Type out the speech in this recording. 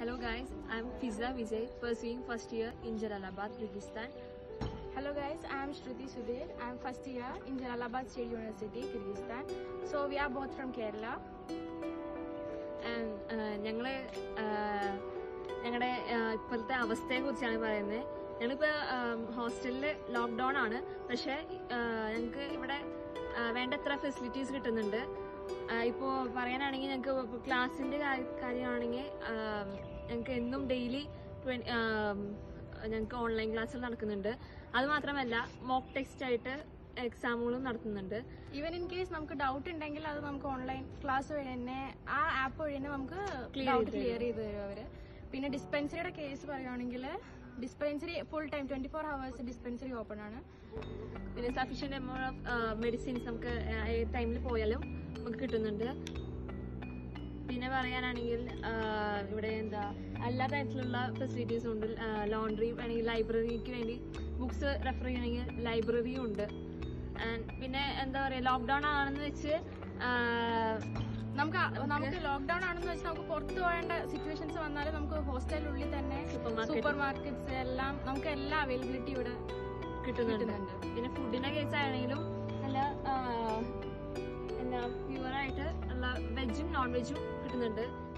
Hello guys, I'm Fiza Vijay, pursuing first year in Jalalabad, Kyrgyzstan. Hello guys, I am Shruti Sudhir. I am first year in Jalalabad State University, Kyrgyzstan. So we are both from Kerala. And uh, ഞങ്ങള് ഞങ്ങളുടെ ഇപ്പോഴത്തെ അവസ്ഥയെ കുറിച്ചാണ് പറയുന്നത് ഞങ്ങളിപ്പോ ഹോസ്റ്റലിൽ lockdown ആണ് പക്ഷെ ഞങ്ങൾക്ക് ഇവിടെ ആ, വേണ്ടത്ര ഫെസിലിറ്റീസ് കിട്ടുന്നുണ്ട് ആ, ഇപ്പോ പറയാനാണെങ്കിൽ ഞങ്ങൾക്ക് ക്ലാസിന്റെ കാര്യമാണെങ്കിൽ ഞങ്ങൾക്ക് എന്നും ഡെയിലി ഞങ്ങൾക്ക് ഓൺലൈൻ ക്ലാസ്സുകൾ നടക്കുന്നുണ്ട് അത് മാത്രമല്ല മോക്ക് ടെസ്റ്റ് ആയിട്ട് എക്സാമുകളും നടത്തുന്നുണ്ട് ഈവൻ ഇൻ കേസ് നമുക്ക് ഡൗട്ട് ഉണ്ടെങ്കിൽ അത് നമുക്ക് ഓൺലൈൻ ക്ലാസ് വഴി തന്നെ ആ ആപ്പ് വഴി തന്നെ നമുക്ക് Clear ഡൗട്ട് ചെയ്ത് ക്ലിയർ ചെയ്ത് തരും അവര് പിന്നെ ഡിസ്പെൻസറിയുടെ കേസ് പറയുകയാണെങ്കിൽ dispensary full time twenty four hours dispensary open ആണ് പിന്നെ സഫീഷ്യന്റ് എമൗണ്ട് ഓഫ് മെഡിസിൻസ് നമുക്ക് ഏത് ടൈമിൽ പോയാലും നമുക്ക് കിട്ടുന്നുണ്ട് പിന്നെ പറയാനാണെങ്കിൽ ആ, ഇവിടെ എന്താ എല്ലാ തരത്തിലുള്ള ഫെസിലിറ്റീസും ഉണ്ട് ലോണ്ടറി വേണമെങ്കിൽ ലൈബ്രറിക്ക് വേണ്ടി ബുക്സ് റെഫർ ചെയ്യണമെങ്കിൽ ലൈബ്രറിയും ഉണ്ട് And പിന്നെ എന്താ പറയുക ലോക്ക്ഡൌൺ ആണെന്ന് വെച്ച് ആ, നമുക്ക് ആ- നമുക്ക് ലോക്ക്ഡൌൺ ആണെന്ന് വെച്ചാൽ നമുക്ക് പുറത്തു പോകേണ്ട സിറ്റുവേഷൻസ് വന്നാൽ നമുക്ക് ഹോസ്റ്റലിനുള്ളിൽ തന്നെ Supermarket. സൂപ്പർ മാർക്കറ്റ്സ് എല്ലാം നമുക്ക് എല്ലാ അവൈലബിലിറ്റി ഇവിടെ കിട്ടുന്നുണ്ട് കിട്ടുന്നുണ്ട്. പിന്നെ ഫുഡിന്റെ കേസ് ആണെങ്കിലും നല്ല ആ, എന്താ പ്യുവർ ആയിട്ട് ഉള്ള വെജും നോൺ വെജും കിട്ടുന്നുണ്ട്